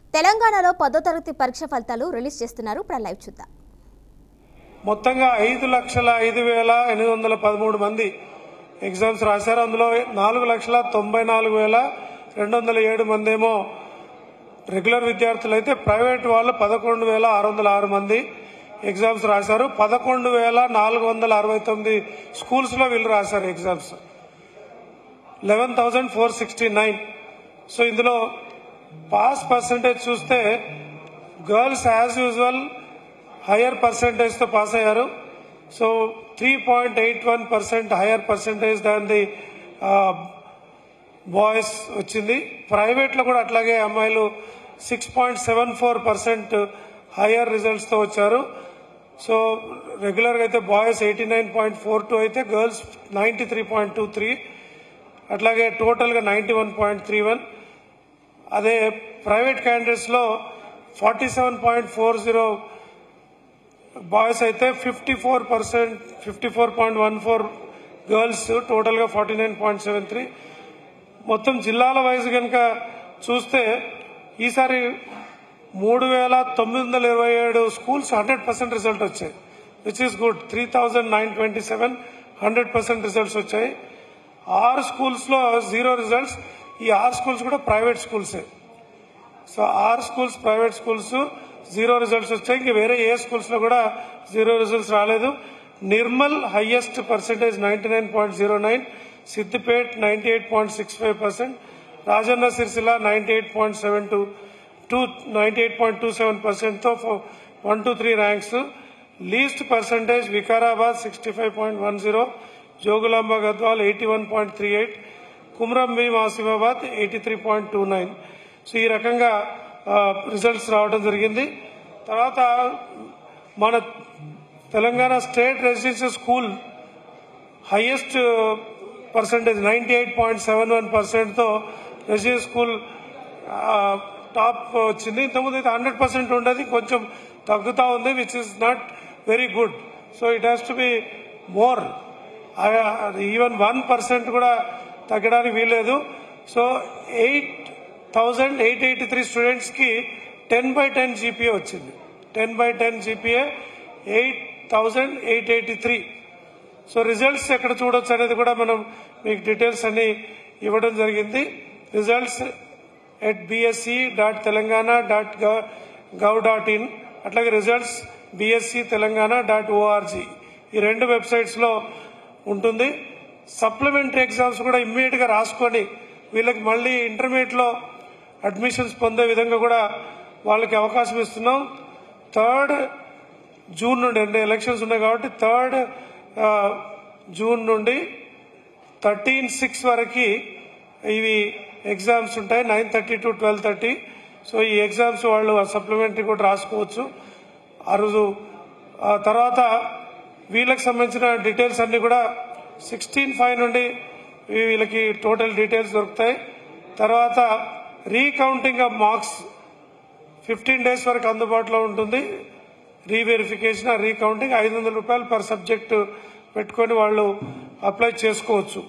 తెలంగాణలో పదో తరగతి పరీక్ష ఫలితాలు రిలీజ్ చేస్తున్నారు ఇప్పుడు లైవ్ చూద్దాం మొత్తంగా ఐదు లక్షల ఐదు వేల ఎనిమిది వందల పదమూడు మంది ఎగ్జామ్స్ రాశారు అందులో నాలుగు లక్షల తొంభై నాలుగు వేల రెండు వందల ఏడు మంది ఏమో రెగ్యులర్ విద్యార్థులు అయితే ప్రైవేట్ వాళ్ళు పదకొండు వేల ఆరు వందల ఆరు మంది ఎగ్జామ్స్ రాశారు పదకొండు వేల నాలుగు వందల అరవై తొమ్మిది స్కూల్స్లో వీళ్ళు రాశారు exams eleven thousand four sixty nine so ఇందులో పాస్ పర్సంటేజ్ చూస్తే గర్ల్స్ యాజ్ యూజువల్ హయ్యర్ పర్సంటేజ్తో పాస్ అయ్యారు so three point eight one percent higher percentage than the boys వచ్చింది ప్రైవేట్లో కూడా అట్లాగే అమ్మాయిలు six point seven four percent higher రిజల్ట్స్తో వచ్చారు సో రెగ్యులర్గా అయితే boys eighty nine point four two అయితే girls ninety three point two three అట్లాగే టోటల్గా ninety one point three one అదే ప్రైవేట్ క్యాండిడేట్స్లో forty seven point four zero boys అయితే fifty four percent fifty four point one four girls టోటల్గా forty nine point seven three మొత్తం జిల్లాల wise కనుక చూస్తే ఈసారి మూడు వేల తొమ్మిది వందల ఇరవై ఏడు స్కూల్స్ హండ్రెడ్ పర్సెంట్ రిజల్ట్ వచ్చాయి which is good three thousand nine twenty seven hundred percent results వచ్చాయి ఆరు స్కూల్స్లో జీరో రిజల్ట్స్ ఈ ఆరు స్కూల్స్ కూడా ప్రైవేట్ స్కూల్సే సో ఆరు schools private schools zero results వచ్చాయి ఇంక వేరే ఏ స్కూల్స్ లో కూడా జీరో రిజల్ట్స్ రాలేదు Nirmal highest percentage ninety nine point zero nine Siddipet ninety eight point six five percent Rajanna Sirisilla ninety eight point seven two two ninety eight point two seven పర్సెంట్తో one two three ranks least percentage Vikarabad sixty five point one zero Jogulamba Gadwal eighty one point three eight Kumram Bheem Asifabad eighty three point two nine so ఈ రకంగా results రావడం జరిగింది తర్వాత మన Telangana state residential school highest percentage ninety eight point seven one పర్సెంట్తో residential school top వచ్చింది ఇంతకుముందు అయితే హండ్రెడ్ పర్సెంట్ ఉండేది కొంచెం తగ్గుతూ ఉంది which is not very good so it has to be more even one percent కూడా తగ్గడానికి వీల్లేదు so eight thousand eight eighty three స్టూడెంట్స్కి టెన్ బై టెన్ జీపీఏ వచ్చింది ten by ten GPA eight thousand eight eighty three so results ఎక్కడ చూడొచ్చు అనేది కూడా మనం మీకు డీటెయిల్స్ అన్ని ఇవ్వడం జరిగింది results at BSC dot Telangana dot gov dot in అట్లాగే results BSC Telangana dot ORG ఈ రెండు వెబ్సైట్స్లో ఉంటుంది సప్లిమెంటరీ ఎగ్జామ్స్ కూడా ఇమ్మీడియట్గా రాసుకొని వీళ్ళకి మళ్ళీ ఇంటర్మీడియట్లో అడ్మిషన్స్ పొందే విధంగా కూడా వాళ్ళకి అవకాశం ఇస్తున్నాం థర్డ్ జూన్ నుండి అంటే ఎలక్షన్స్ ఉన్నాయి కాబట్టి థర్డ్ జూన్ నుండి థర్టీన్ సిక్స్ వరకు ఇవి ఎగ్జామ్స్ ఉంటాయి nine thirty to twelve thirty so ఈ ఎగ్జామ్స్ వాళ్ళు సప్లిమెంటరీ కూడా రాసుకోవచ్చు ఆ రోజు ఆ తర్వాత వీళ్ళకి సంబంధించిన డీటెయిల్స్ అన్ని కూడా సిక్స్టీన్ ఫైవ్ నుండి వీళ్ళకి టోటల్ డీటెయిల్స్ దొరుకుతాయి తర్వాత recounting of marks fifteen days వరకు అందుబాటులో ఉంటుంది రీవెరిఫికేషన్ రీకౌంటింగ్ ఐదు వందల రూపాయలు పర్ సబ్జెక్ట్ పెట్టుకొని వాళ్ళు అప్లై చేసుకోవచ్చు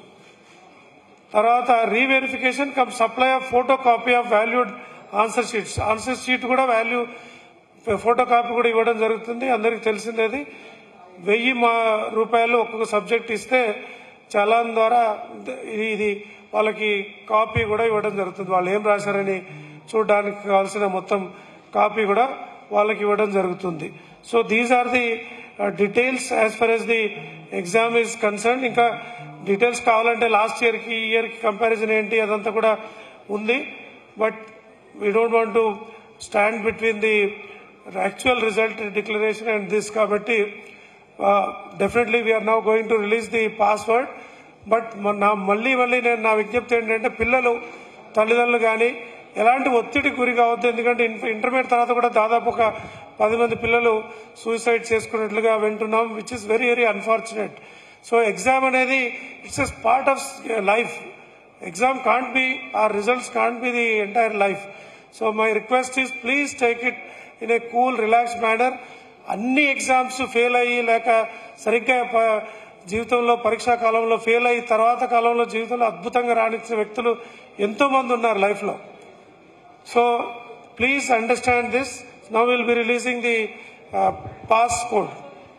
తర్వాత reverification cum supply of photo copy of valued answer sheets answer sheet కూడా వాల్యూ ఫోటో కాపీ కూడా ఇవ్వడం జరుగుతుంది అందరికి తెలిసిందేది వెయ్యి మా రూపాయలు ఒక్కొక్క సబ్జెక్ట్ ఇస్తే చలాన్ ద్వారా ఇది వాళ్ళకి కాపీ కూడా ఇవ్వడం జరుగుతుంది వాళ్ళు ఏం రాశారని చూడడానికి కావాల్సిన మొత్తం కాపీ కూడా వాళ్ళకి ఇవ్వడం జరుగుతుంది so these are the details as far as the exam is concern ఇంకా డీటెయిల్స్ కావాలంటే లాస్ట్ ఇయర్కి ఈ ఇయర్కి కంపారిజన్ ఏంటి అదంతా కూడా ఉంది but we don't want to stand between the actual result declaration and this కాబట్టి definitely we're now going to release the password but నా మళ్ళీ మళ్ళీ నేను నా విజ్ఞప్తి ఏంటంటే పిల్లలు తల్లిదండ్రులు కానీ ఎలాంటి ఒత్తిడికి గురి కావద్దు ఎందుకంటే ఇంటర్మీడియట్ తర్వాత కూడా దాదాపు ఒక పది మంది పిల్లలు సూసైడ్ చేసుకున్నట్లుగా వింటున్నాం which is very very unfortunate so exam అనేది it's as part of life exam can't be or results can't be the entire life so my request is please take it in a cool relax manner అన్ని exams fail అయ్యి లేక సరిగ్గా ప- జీవితంలో పరీక్షా కాలంలో fail అయ్యి తర్వాత కాలంలో జీవితంలో అద్భుతంగా రాణించిన వ్యక్తులు ఎంతో మంది ఉన్నారు లైఫ్లో so please understand this. Now we'll be releasing the uh, pass code.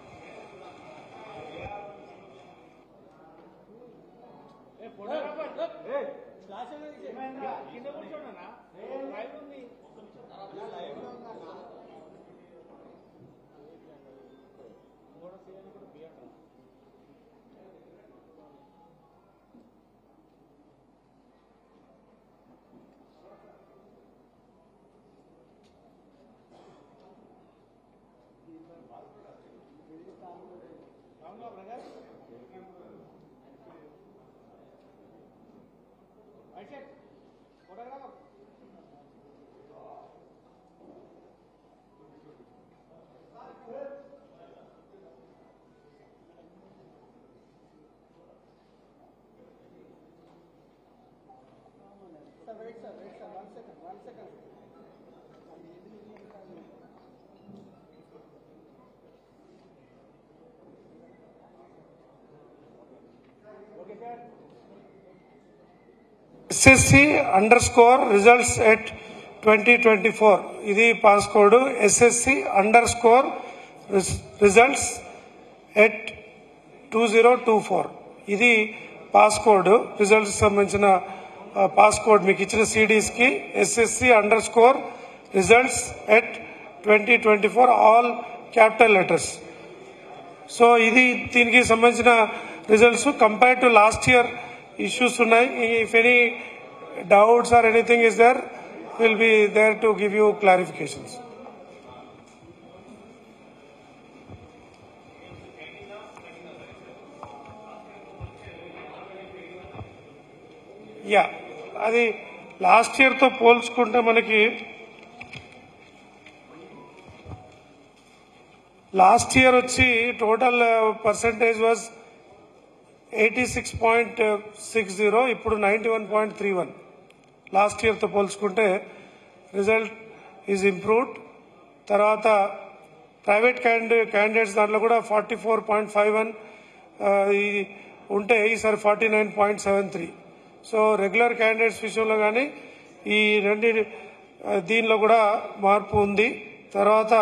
SSC underscore results at twenty twenty four ఇది pass code SSC underscore results at two zero two four ఇది pass code results సంబంధించిన pass code మీకు ఇచ్చిన సిడీస్కి SSC underscore results at twenty twenty four all capital letters so ఇది దీనికి సంబంధించిన results compare to last year issues ఉన్నాయి if any doubts or anything is there will be there to give you clarifications yeah అది last ఇయర్తో పోల్చుకుంటే మనకి last year వచ్చి total percentage was eighty six point six zero ఇప్పుడు ninety one point three one last ఇయర్తో పోల్చుకుంటే result is improved తర్వాత private candi candidates దాంట్లో కూడా forty four point five one ఉంటే ఈసారి forty nine point seven three so regular candidates విషయంలో కానీ ఈ రెండు దీనిలో కూడా మార్పు ఉంది తర్వాత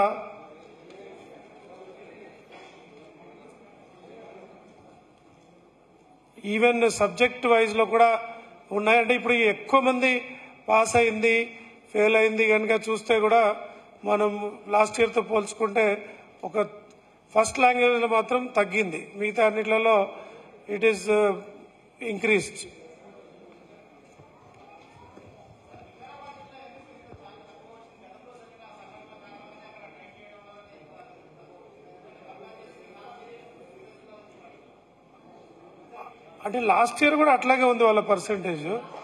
ఈవెన్ సబ్జెక్ట్ వైజ్ లో కూడా ఉన్నాయంటే ఇప్పుడు ఎక్కువ మంది పాస్ అయింది ఫెయిల్ అయింది కనుక చూస్తే కూడా మనం లాస్ట్ ఇయర్తో పోల్చుకుంటే ఒక ఫస్ట్ లాంగ్వేజ్లో మాత్రం తగ్గింది మిగతా అన్నిట్లలో ఇట్ ఈస్ ఇంక్రీస్డ్ అంటే లాస్ట్ ఇయర్ కూడా అట్లాగే ఉంది వాళ్ళ పర్సంటేజ్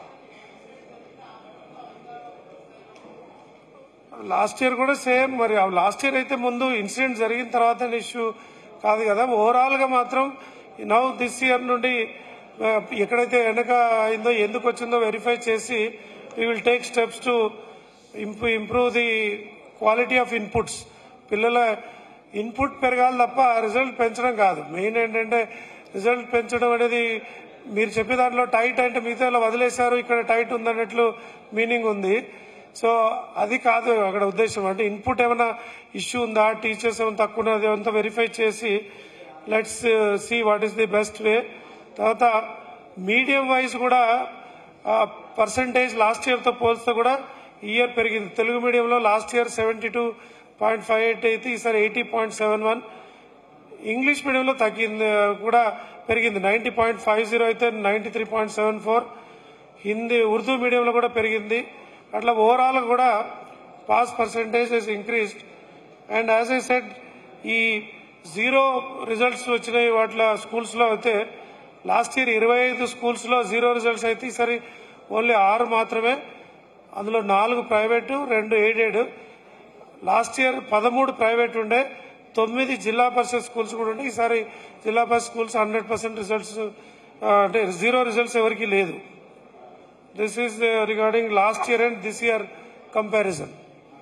లాస్ట్ ఇయర్ కూడా సేమ్ మరి లాస్ట్ ఇయర్ అయితే ముందు ఇన్సిడెంట్ జరిగిన తర్వాత ఇష్యూ కాదు కదా ఓవరాల్ గా మాత్రం నౌ దిస్ ఇయర్ నుండి ఆ, ఎక్కడైతే వెనక అయిందో ఎందుకు వచ్చిందో వెరిఫై చేసి we will take steps to improve the quality of inputs పిల్లల ఇన్పుట్ పెరగాలి తప్ప రిజల్ట్ పెంచడం కాదు మెయిన్ ఏంటంటే రిజల్ట్ పెంచడం అనేది మీరు చెప్పే దాంట్లో టైట్ అంటే మిగతా వాళ్ళు వదిలేశారు ఇక్కడ టైట్ ఉందన్నట్లు మీనింగ్ ఉంది సో అది కాదు అక్కడ ఉద్దేశం అంటే ఇన్పుట్ ఏమైనా ఇష్యూ ఉందా టీచర్స్ ఏమైనా తక్కువ ఉన్నది అంతా వెరిఫై చేసి let's see what is the best way తర్వాత మీడియం వైజ్ కూడా పర్సంటేజ్ లాస్ట్ ఇయర్తో పోల్స్తే కూడా ఈ ఇయర్ పెరిగింది తెలుగు మీడియంలో last year seventy two point five eight అయితే ఈసారి eighty point seven one English మీడియంలో తగ్గింది కూడా పెరిగింది నైన్టీ పాయింట్ ఫైవ్ జీరో అయితే ninety three point seven four Hindi Urdu మీడియంలో కూడా పెరిగింది అట్లా ఓవరాల్ కూడా pass percentage is increased and as I said ఈ జీరో రిజల్ట్స్ వచ్చినాయి వాటిలో స్కూల్స్లో అయితే లాస్ట్ ఇయర్ ఇరవై ఐదు స్కూల్స్లో జీరో రిజల్ట్స్ అయితే ఈసారి ఓన్లీ ఆరు మాత్రమే అందులో నాలుగు ప్రైవేటు రెండు ఎయిడెడ్ లాస్ట్ ఇయర్ పదమూడు ప్రైవేట్ ఉండే తొమ్మిది జిల్లా పరిషత్ స్కూల్స్ కూడా ఉండే ఈసారి Zilla Parishad schools hundred percent results అంటే జీరో రిజల్ట్స్ ఎవరికి లేదు this is regarding last year and this year comparison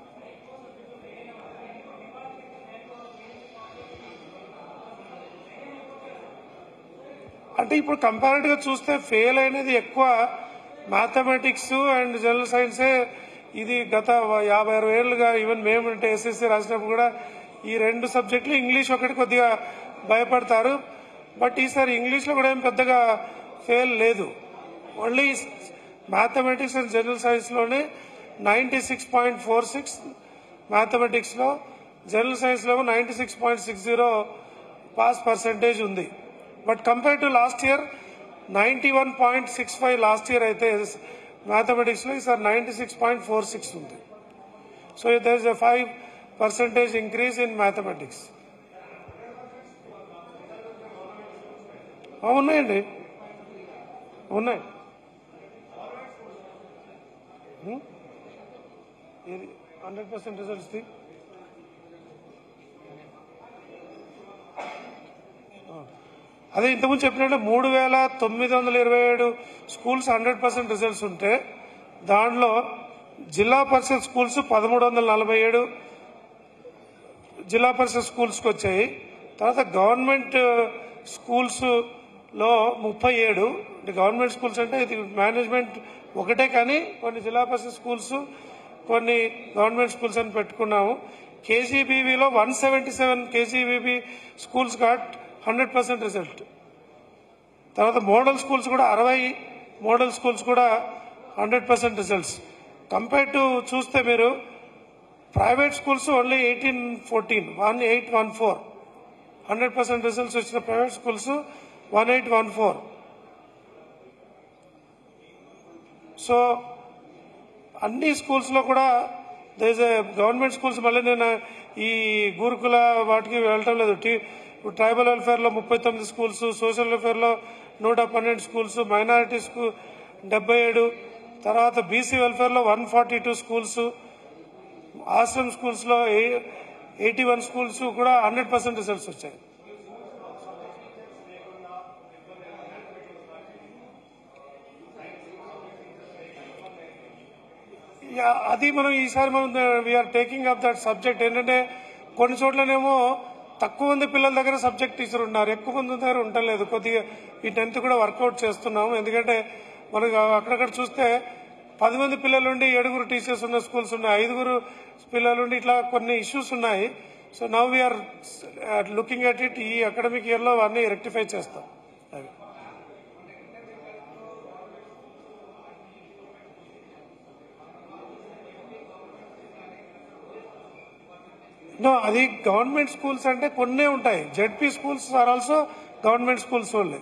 అంటే ఇప్పుడు కంపారిటివ్ గా చూస్తే ఫెయిల్ అయినది ఎక్కువ మ్యాథమెటిక్స్ అండ్ జనరల్ సైన్సే ఇది గత యాభై అరవై ఏళ్ళుగా ఈవెన్ మేము అంటే ఎస్ఎస్సీ రాసినప్పుడు కూడా ఈ రెండు సబ్జెక్టులు ఇంగ్లీష్ ఒకటి కొద్దిగా భయపడతారు బట్ ఈసారి ఇంగ్లీష్లో కూడా ఏం పెద్దగా ఫెయిల్ లేదు ఓన్లీ మ్యాథమెటిక్స్ అండ్ జనరల్ సైన్స్లోనే ninety six point four six మ్యాథమెటిక్స్లో జనరల్ సైన్స్లో ninety six point six zero pass percentage ఉంది but compare to last year ninety one point six five last year అయితే మ్యాథమెటిక్స్లో ఈసారి ninety six point four six ఉంది so there is a five percentage increase in mathematics ఉన్నాయండి ఉన్నాయి హ్మ్? ఇది hundred percent results the అదే ఇంతకుముందు చెప్పినట్టు మూడు వేల తొమ్మిది వందల ఇరవై ఏడు స్కూల్స్ హండ్రెడ్ పర్సెంట్ రిజల్ట్స్ ఉంటే దానిలో జిల్లా పరిషత్ స్కూల్స్ పదమూడు వందల నలభై ఏడు జిల్లా పరిషత్ స్కూల్స్కి వచ్చాయి తర్వాత గవర్నమెంట్ స్కూల్స్ లో ముప్పై ఏడు అంటే గవర్నమెంట్ స్కూల్స్ అంటే ఇది మేనేజ్మెంట్ ఒకటే కానీ కొన్ని జిల్లా పరిషత్ స్కూల్స్ కొన్ని గవర్నమెంట్ స్కూల్స్ అని పెట్టుకున్నాము కేజీబీవీలో one seventy seven KGBV schools got hundred percent result తర్వాత మోడల్ స్కూల్స్ కూడా అరవై మోడల్ స్కూల్స్ కూడా hundred percent results compare to చూస్తే మీరు private schools only eighteen fourteen one eight one four hundred percent results వచ్చిన private schools one eight one four so అన్ని స్కూల్స్లో కూడా దేస్ గవర్నమెంట్ స్కూల్స్ మళ్ళీ నేను ఈ గురుకుల వాటికి వెళ్ళటం లేదు టీ ట్రైబల్ వెల్ఫేర్లో ముప్పై తొమ్మిది స్కూల్స్ సోషల్ వెల్ఫేర్లో నూట పన్నెండు స్కూల్స్ మైనారిటీస్కు డెబ్బై ఏడు తర్వాత బీసీ వెల్ఫేర్లో one forty two schools ashram స్కూల్స్లో ఎయిటీ వన్ స్కూల్స్ కూడా హండ్రెడ్ పర్సెంట్ రిజల్ట్స్ వచ్చాయి యా, అది మనం ఈసారి మనం we're taking up that subject ఏంటంటే కొన్ని చోట్లనేమో తక్కువ మంది పిల్లల దగ్గర సబ్జెక్ట్ టీచర్ ఉన్నారు ఎక్కువ మంది దగ్గర ఉండలేదు కొద్దిగా ఈ టెన్త్ కూడా వర్కౌట్ చేస్తున్నాము ఎందుకంటే మనకు అక్కడక్కడ చూస్తే పది మంది పిల్లలు ఉండి ఏడుగురు టీచర్స్ ఉన్న స్కూల్స్ ఉన్నాయి ఐదుగురు పిల్లలు ఉండి ఇట్లా కొన్ని ఇష్యూస్ ఉన్నాయి so now we're looking at it ఈ అకాడమిక్ ఇయర్లో అన్ని రెక్టిఫై చేస్తాం అది నో అది గవర్నమెంట్ స్కూల్స్ అంటే కొన్నే ఉంటాయి ZP schools are also government schools only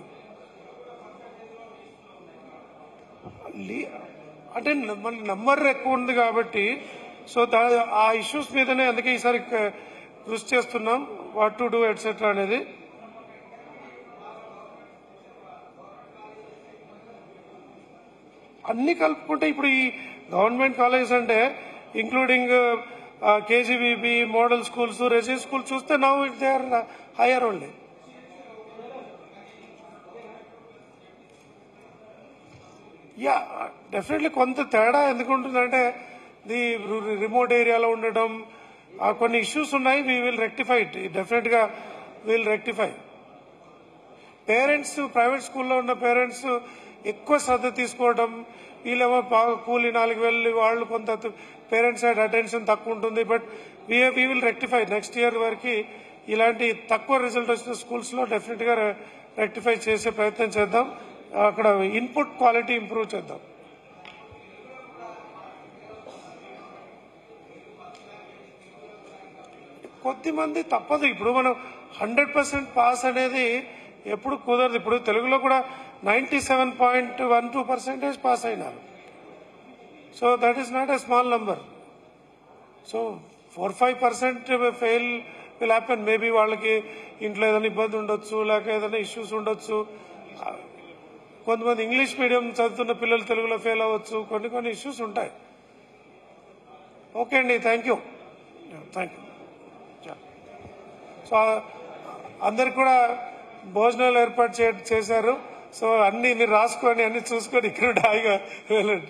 లీ- అంటే న- మన నంబర్ ఎక్కువ ఉంది కాబట్టి సో దా- ఆ ఇష్యూస్ మీదనే అందుకే ఈసారి క- కృషి చేస్తున్నాం వాట్ టు డూ ఎట్సెట్రా అనేది అన్ని కలుపుకుంటే ఇప్పుడు ఈ గవర్నమెంట్ కాలేజ్ అంటే including KGBV model schools resi school చూస్తే now it they are higher only yeah definitely కొంత తేడా ఎందుకు ఉంటుందంటే ది రిమోట్ ఏరియాలో ఉండటం ఆ కొన్ని ఇష్యూస్ ఉన్నాయి we will rectify it definite గా విల్ రెక్టిఫై పేరెంట్స్ ప్రైవేట్ స్కూల్లో ఉన్న పేరెంట్స్ ఎక్కువ శ్రద్ధ తీసుకోవడం వీళ్ళేమో బాగా కూలి నాలుగు వెళ్ళి వాళ్ళు కొంత పేరెంట్స్ సైడ్ అటెన్షన్ తక్కువ ఉంటుంది but we we will rectify next year వరకు ఇలాంటి తక్కువ రిజల్ట్ వచ్చిన స్కూల్స్ లో డెఫినెట్ గా రెక్టిఫై చేసే ప్రయత్నం చేద్దాం అక్కడ ఇన్పుట్ క్వాలిటీ ఇంప్రూవ్ చేద్దాం కొద్ది మంది తప్పదు ఇప్పుడు మనం హండ్రెడ్ పర్సెంట్ పాస్ అనేది ఎప్పుడు కుదరదు ఇప్పుడు తెలుగులో కూడా ninety seven point one two percentage pass అయినారు so that is not a small number so four five percent fail will happen maybe వాళ్ళకి ఇంట్లో ఏదైనా ఇబ్బంది ఉండొచ్చు లేక ఏదైనా ఇష్యూస్ ఉండొచ్చు కొంతమంది ఇంగ్లీష్ మీడియం చదువుతున్న పిల్లలు తెలుగులో ఫెయిల్ అవ్వచ్చు కొన్ని కొన్ని ఇష్యూస్ ఉంటాయి ఓకే అండి thank you thank you so అందరికి కూడా భోజనాలు ఏర్పాటు చే- చేశారు సో అన్ని మీరు రాసుకొని అన్ని చూసుకొని ఇక్కడ హాయిగా వెళ్ళండి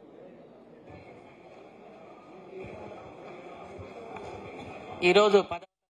ఈరోజు పద